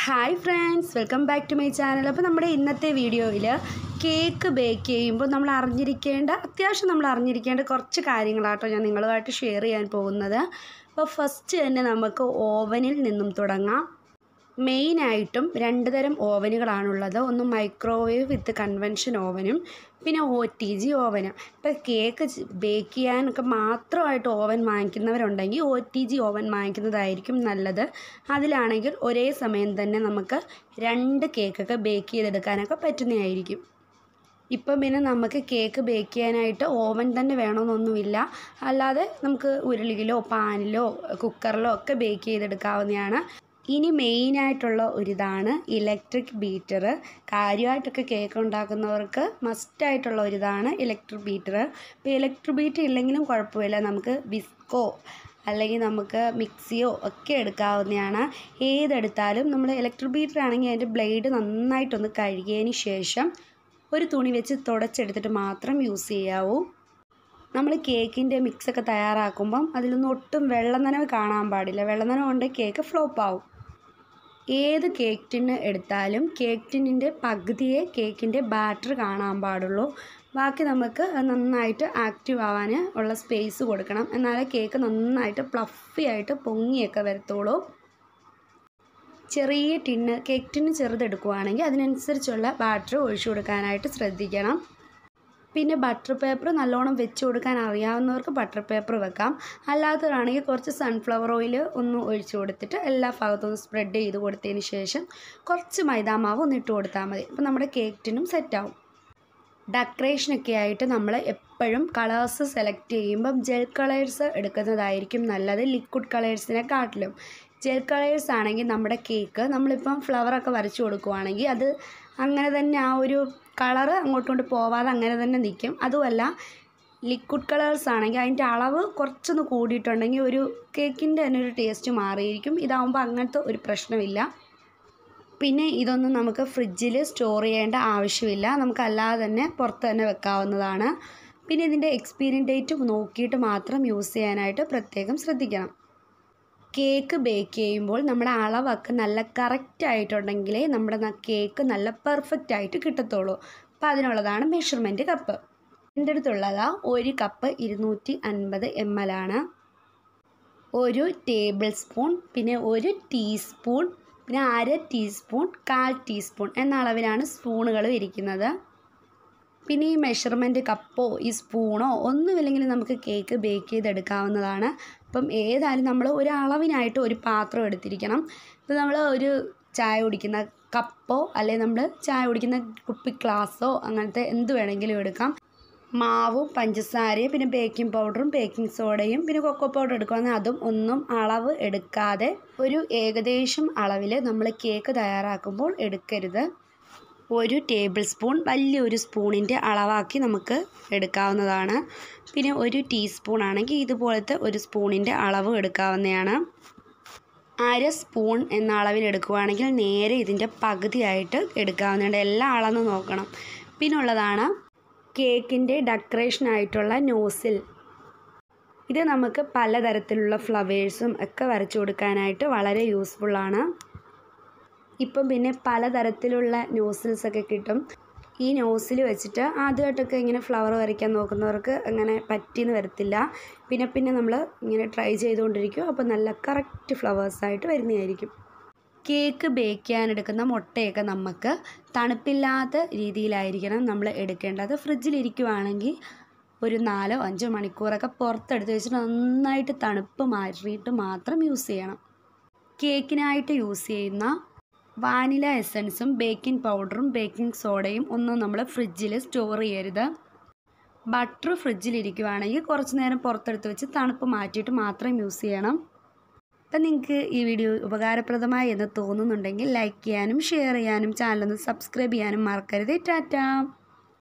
hi friends welcome back to my channel അപ്പോൾ നമ്മുടെ ഇന്നത്തെ വീഡിയോയിൽ കേക്ക് ബേക്ക് ചെയ്യുമ്പോൾ നമ്മൾ അറിഞ്ഞിരിക്കേണ്ട അത്യാവശ്യം നമ്മൾ അറിഞ്ഞിരിക്കേണ്ട കുറച്ച് കാര്യങ്ങളാട്ടോ ഞാൻ നിങ്ങളുമായിട്ട് ഷെയർ ചെയ്യാൻ പോകുന്നത് അപ്പോൾ ഫസ്റ്റ് തന്നെ നമുക്ക് ഓവനിൽ നിന്നും തുടങ്ങാം മെയിനായിട്ടും രണ്ട് തരം ഓവനുകളാണുള്ളത് ഒന്ന് മൈക്രോവേവ് വിത്ത് കൺവെൻഷൻ ഓവനും പിന്നെ ഒ ടി ജി ഓവനും ഇപ്പോൾ കേക്ക് ബേക്ക് ചെയ്യാനൊക്കെ മാത്രമായിട്ട് ഓവൻ വാങ്ങിക്കുന്നവരുണ്ടെങ്കിൽ ഒ ടി ജി ഓവൻ വാങ്ങിക്കുന്നതായിരിക്കും നല്ലത് അതിലാണെങ്കിൽ ഒരേ സമയം തന്നെ നമുക്ക് രണ്ട് കേക്കൊക്കെ ബേക്ക് ചെയ്തെടുക്കാനൊക്കെ പറ്റുന്നതായിരിക്കും ഇപ്പം പിന്നെ നമുക്ക് കേക്ക് ബേക്ക് ചെയ്യാനായിട്ട് ഓവൻ തന്നെ വേണമെന്നൊന്നുമില്ല അല്ലാതെ നമുക്ക് ഉരുളിയിലോ പാനിലോ കുക്കറിലോ ഒക്കെ ബേക്ക് ചെയ്തെടുക്കാവുന്നതാണ് ഇനി മെയിനായിട്ടുള്ള ഒരിതാണ് ഇലക്ട്രിക് ബീറ്റർ കാര്യമായിട്ടൊക്കെ കേക്ക് ഉണ്ടാക്കുന്നവർക്ക് മസ്റ്റായിട്ടുള്ള ഒരിതാണ് ഇലക്ട്രിക് ബീറ്റർ ഇപ്പോൾ ഇലക്ട്രിക് ബീറ്റർ ഇല്ലെങ്കിലും കുഴപ്പമില്ല നമുക്ക് വിസ്കോ അല്ലെങ്കിൽ നമുക്ക് മിക്സിയോ ഒക്കെ എടുക്കാവുന്നതാണ് ഏതെടുത്താലും നമ്മൾ ഇലക്ട്രിക് ബീറ്റർ ആണെങ്കിൽ അതിൻ്റെ ബ്ലേഡ് നന്നായിട്ടൊന്ന് കഴുകിയതിന് ശേഷം ഒരു തുണി വെച്ച് തുടച്ചെടുത്തിട്ട് മാത്രം യൂസ് ചെയ്യാവൂ നമ്മൾ കേക്കിൻ്റെ മിക്സൊക്കെ തയ്യാറാക്കുമ്പം അതിലൊന്നും ഒട്ടും വെള്ളം നനവ് കാണാൻ പാടില്ല വെള്ളം നനവ് കൊണ്ട് കേക്ക് ഫ്ലോപ്പ് ആവും ഏത് കേക്ക് ടിന്ന് എടുത്താലും കേക്ക് ടിന്നിൻ്റെ പകുതിയെ കേക്കിൻ്റെ ബാറ്റർ കാണാൻ പാടുള്ളൂ ബാക്കി നമുക്ക് നന്നായിട്ട് ആക്റ്റീവ് ആവാൻ ഉള്ള സ്പേസ് കൊടുക്കണം എന്നാലേ കേക്ക് നന്നായിട്ട് പ്ലഫി ആയിട്ട് പൊങ്ങിയൊക്കെ വരത്തുള്ളൂ ചെറിയ ടിന്ന് കേക്ക് ടിന്ന് ചെറുതെടുക്കുവാണെങ്കിൽ അതിനനുസരിച്ചുള്ള ബാറ്റർ ഒഴിച്ചു കൊടുക്കാനായിട്ട് ശ്രദ്ധിക്കണം പിന്നെ ബട്ടർ പേപ്പർ നല്ലോണം വെച്ച് കൊടുക്കാൻ അറിയാവുന്നവർക്ക് ബട്ടർ പേപ്പർ വെക്കാം അല്ലാത്തവരാണെങ്കിൽ കുറച്ച് സൺഫ്ലവർ ഓയിൽ ഒന്ന് ഒഴിച്ചു കൊടുത്തിട്ട് എല്ലാ ഭാഗത്തും ഒന്ന് സ്പ്രെഡ് ചെയ്ത് കൊടുത്തതിന് ശേഷം കുറച്ച് മൈദാമാവ് ഒന്ന് ഇട്ട് കൊടുത്താൽ മതി അപ്പോൾ നമ്മുടെ കേക്ക് ടിന്നും സെറ്റാവും ഡെക്കറേഷനൊക്കെ ആയിട്ട് നമ്മൾ എപ്പോഴും കളേഴ്സ് സെലക്ട് ചെയ്യുമ്പം ജെൽ കളേഴ്സ് എടുക്കുന്നതായിരിക്കും നല്ലത് ലിക്വിഡ് കളേഴ്സിനെ കാട്ടിലും ജെൽ കളേഴ്സ് ആണെങ്കിൽ നമ്മുടെ കേക്ക് നമ്മളിപ്പം ഫ്ലവറൊക്കെ വരച്ചു കൊടുക്കുവാണെങ്കിൽ അത് അങ്ങനെ തന്നെ ആ ഒരു കളറ് അങ്ങോട്ടും കൊണ്ട് പോവാതെ അങ്ങനെ തന്നെ നിൽക്കും അതുമല്ല ലിക്വിഡ് കളേഴ്സ് ആണെങ്കിൽ അതിൻ്റെ അളവ് കുറച്ചൊന്ന് കൂടിയിട്ടുണ്ടെങ്കിൽ ഒരു കേക്കിൻ്റെ തന്നെ ഒരു ടേസ്റ്റ് മാറിയിരിക്കും ഇതാവുമ്പോൾ അങ്ങനത്തെ ഒരു പ്രശ്നമില്ല പിന്നെ ഇതൊന്നും നമുക്ക് ഫ്രിഡ്ജിൽ സ്റ്റോർ ചെയ്യേണ്ട ആവശ്യമില്ല നമുക്ക് അല്ലാതെ തന്നെ പുറത്ത് തന്നെ വെക്കാവുന്നതാണ് പിന്നെ ഇതിൻ്റെ എക്സ്പീരിയൻ ഡേറ്റ് നോക്കിയിട്ട് മാത്രം യൂസ് ചെയ്യാനായിട്ട് പ്രത്യേകം ശ്രദ്ധിക്കണം കേക്ക് ബേക്ക് ചെയ്യുമ്പോൾ നമ്മുടെ അളവൊക്കെ നല്ല കറക്റ്റ് ആയിട്ടുണ്ടെങ്കിലേ നമ്മുടെ കേക്ക് നല്ല പെർഫെക്റ്റ് ആയിട്ട് കിട്ടത്തുള്ളൂ അപ്പോൾ അതിനുള്ളതാണ് മെഷർമെൻറ്റ് കപ്പ് എൻ്റെ അടുത്തുള്ളതാ ഒരു കപ്പ് ഇരുന്നൂറ്റി അൻപത് എം എൽ ആണ് ഒരു ടേബിൾ സ്പൂൺ പിന്നെ ഒരു ടീസ്പൂൺ പിന്നെ അര ടീസ്പൂൺ കാൽ ടീസ്പൂൺ എന്ന അളവിലാണ് സ്പൂണുകൾ ഇരിക്കുന്നത് പിന്നെ ഈ മെഷർമെൻറ്റ് കപ്പോ ഈ സ്പൂണോ ഒന്നുമില്ലെങ്കിൽ നമുക്ക് കേക്ക് ബേക്ക് ചെയ്തെടുക്കാവുന്നതാണ് അപ്പം ഏതായാലും നമ്മൾ ഒരു അളവിനായിട്ട് ഒരു പാത്രം എടുത്തിരിക്കണം ഇപ്പോൾ നമ്മൾ ഒരു ചായ കുടിക്കുന്ന കപ്പോ അല്ലെങ്കിൽ നമ്മൾ ചായ കുടിക്കുന്ന കുപ്പി ഗ്ലാസ്സോ അങ്ങനത്തെ എന്ത് വേണമെങ്കിലും എടുക്കാം മാവും പഞ്ചസാരയും പിന്നെ ബേക്കിംഗ് പൗഡറും ബേക്കിംഗ് സോഡയും പിന്നെ കൊക്കോ പൗഡർ എടുക്കുകയാണെങ്കിൽ അതും ഒന്നും അളവ് എടുക്കാതെ ഒരു ഏകദേശം അളവിൽ നമ്മൾ കേക്ക് തയ്യാറാക്കുമ്പോൾ എടുക്കരുത് ഒരു ടേബിൾ സ്പൂൺ വലിയൊരു സ്പൂണിൻ്റെ അളവാക്കി നമുക്ക് എടുക്കാവുന്നതാണ് പിന്നെ ഒരു ടീസ്പൂൺ ആണെങ്കിൽ ഇതുപോലത്തെ ഒരു സ്പൂണിൻ്റെ അളവ് എടുക്കാവുന്നതാണ് അര സ്പൂൺ എന്ന അളവിൽ എടുക്കുകയാണെങ്കിൽ നേരെ ഇതിൻ്റെ പകുതിയായിട്ട് എടുക്കാവുന്നതാണ് എല്ലാം അളന്ന് നോക്കണം പിന്നെ ഉള്ളതാണ് കേക്കിൻ്റെ ഡെക്കറേഷനായിട്ടുള്ള നോസിൽ ഇത് നമുക്ക് പലതരത്തിലുള്ള ഫ്ലവേഴ്സും ഒക്കെ വരച്ചു കൊടുക്കാനായിട്ട് വളരെ യൂസ്ഫുള്ളാണ് ഇപ്പം പിന്നെ പലതരത്തിലുള്ള നോസിൽസ് ഒക്കെ കിട്ടും ഈ നോസിൽ വെച്ചിട്ട് ആദ്യമായിട്ടൊക്കെ ഇങ്ങനെ ഫ്ലവർ വരയ്ക്കാൻ നോക്കുന്നവർക്ക് അങ്ങനെ പറ്റിയെന്ന് വരത്തില്ല പിന്നെ പിന്നെ നമ്മൾ ഇങ്ങനെ ട്രൈ ചെയ്തുകൊണ്ടിരിക്കും അപ്പോൾ നല്ല കറക്റ്റ് ഫ്ലവേഴ്സായിട്ട് വരുന്നതായിരിക്കും കേക്ക് ബേക്ക് ചെയ്യാനെടുക്കുന്ന മുട്ടയൊക്കെ നമുക്ക് തണുപ്പില്ലാത്ത രീതിയിലായിരിക്കണം നമ്മൾ എടുക്കേണ്ടത് ഫ്രിഡ്ജിലിരിക്കുവാണെങ്കിൽ ഒരു നാലോ അഞ്ചോ മണിക്കൂറൊക്കെ പുറത്തെടുത്ത് വെച്ചിട്ട് നന്നായിട്ട് തണുപ്പ് മാറ്റിയിട്ട് മാത്രം യൂസ് ചെയ്യണം കേക്കിനായിട്ട് യൂസ് ചെയ്യുന്ന വാനില എസൻസും ബേക്കിംഗ് പൗഡറും ബേക്കിംഗ് സോഡയും ഒന്നും നമ്മൾ ഫ്രിഡ്ജിൽ സ്റ്റോർ ചെയ്യരുത് ബട്ടർ ഫ്രിഡ്ജിലിരിക്കുവാണെങ്കിൽ കുറച്ച് നേരം പുറത്തെടുത്ത് വെച്ച് തണുപ്പ് മാറ്റിയിട്ട് മാത്രം യൂസ് ചെയ്യണം അപ്പം നിങ്ങൾക്ക് ഈ വീഡിയോ ഉപകാരപ്രദമായി എന്ന് തോന്നുന്നുണ്ടെങ്കിൽ ലൈക്ക് ചെയ്യാനും ഷെയർ ചെയ്യാനും ചാനലൊന്ന് സബ്സ്ക്രൈബ് ചെയ്യാനും മറക്കരുത് ടാറ്റാ